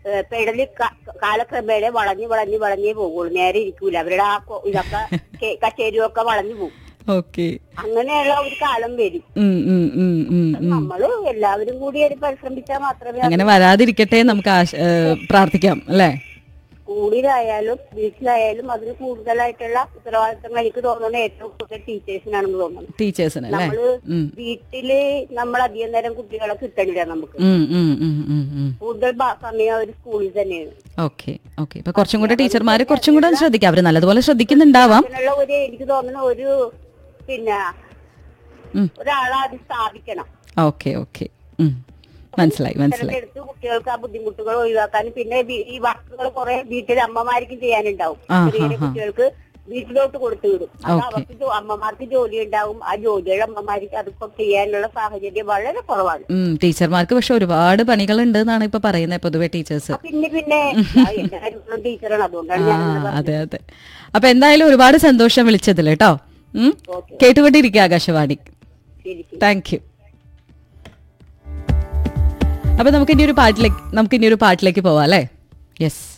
ഏഹ്, പെടലി ക- കാലക്രമേണ വളഞ്ഞ് വളഞ്ഞ് വളഞ്ഞേ പോകുള്ളൂ നേരെ ഇരിക്കൂല അവരുടെ ആ കൊ- ഇതൊക്കെ കെ- കച്ചേരിയൊക്കെ വളഞ്ഞു പോകും ഓക്കെ അങ്ങനെയുള്ള ഒരു കാലം വരും നമ്മള് എല്ലാവരും കൂടി ഒരു പരിശ്രമിച്ചാൽ മാത്രമേ അങ്ങനെ വരാതിരിക്കട്ടെ നമുക്ക് ആശ- ഏ, പ്രാർത്ഥിക്കാം അല്ലേ സ്കൂളിലായാലും വീട്ടിലായാലും അതിന് കൂടുതലായിട്ടുള്ള ഉത്തരവാദിത്തങ്ങൾ എനിക്ക് തോന്നുന്നത് ഏറ്റവും കൂടുതൽ ടീച്ചേഴ്സിനാണെന്ന് തോന്നുന്നു ടീച്ചേഴ്സിന് അല്ലേ നമ്മള് ഉം. വീട്ടില് നമ്മൾ അധികം നേരം കുട്ടികളെ കിട്ടണില്ല നമുക്ക് ഉം, ഉം, ഉം, ഉം, ഉം. കൂടുതൽ ഭ- സമയം അവർ സ്കൂളിൽ തന്നെയാണ് ഓക്കെ ഓക്കെ ഇപ്പൊ കുറച്ചും കൂടെ ടീച്ചർമാര് കുറച്ചും കൂടെ ശ്രദ്ധിക്കാം അവര് നല്ലതുപോലെ ശ്രദ്ധിക്കുന്നുണ്ടാവാം അതിനുള്ള ഒരു എനിക്ക് തോന്നുന്ന ഒരു പിന്നെ ഉം. ഒരാളെ അത് സ്ഥാപിക്കണം ഓക്കെ ഓക്കെ ഉം. മനസ്സിലായി മനസ്സിലായി എടുത്ത് കുട്ടികൾക്ക് ആ ബുദ്ധിമുട്ടുകൾ ഒഴിവാക്കാനും പിന്നെ വി- ഈ വർക്കുകൾ കുറെ വീട്ടിൽ അമ്മമാർക്കും ചെയ്യാനുണ്ടാവും ആ, ചെറിയ ആ, ആ. കുട്ടികൾക്ക് വീട്ടിലോട്ട് കൊടുത്തു വിടും അത് ഓക്കേ. അവർക്ക് ജോ- അമ്മമാർക്ക് ജോലി ഉണ്ടാവും ആ ജോലിയുടെ അമ്മമാർക്ക് അതൊക്കെ ചെയ്യാനുള്ള സാഹചര്യം വളരെ കുറവാണ് ഉം, ടീച്ചർമാർക്ക് പക്ഷെ ഒരുപാട് പണികൾ ഉണ്ട് എന്നാണ് ഇപ്പൊ പറയുന്നത് പൊതുവെ ടീച്ചേഴ്സ് ആ, പിന്നെ പിന്നെ ആ, എന്റെ കാര്യങ്ങളും ടീച്ചറാണ് അതുകൊണ്ടാണ് ആ ഞാൻ അങ്ങനെ പറഞ്ഞത്. അതെ അതെ അപ്പൊ എന്തായാലും ഒരുപാട് സന്തോഷം വിളിച്ചതിൽ കേട്ടോ ഉം. ഓക്കേ. കേട്ടുകൊണ്ടിരിക്കുക ആകാശവാണി ശരി ശരി താങ്ക് യു അപ്പൊ നമുക്ക് ഇനി ഒരു പാട്ടിലേക്ക് നമുക്ക് ഇനി ഒരു പാട്ടിലേക്ക് പോവാം അല്ലേ യെസ്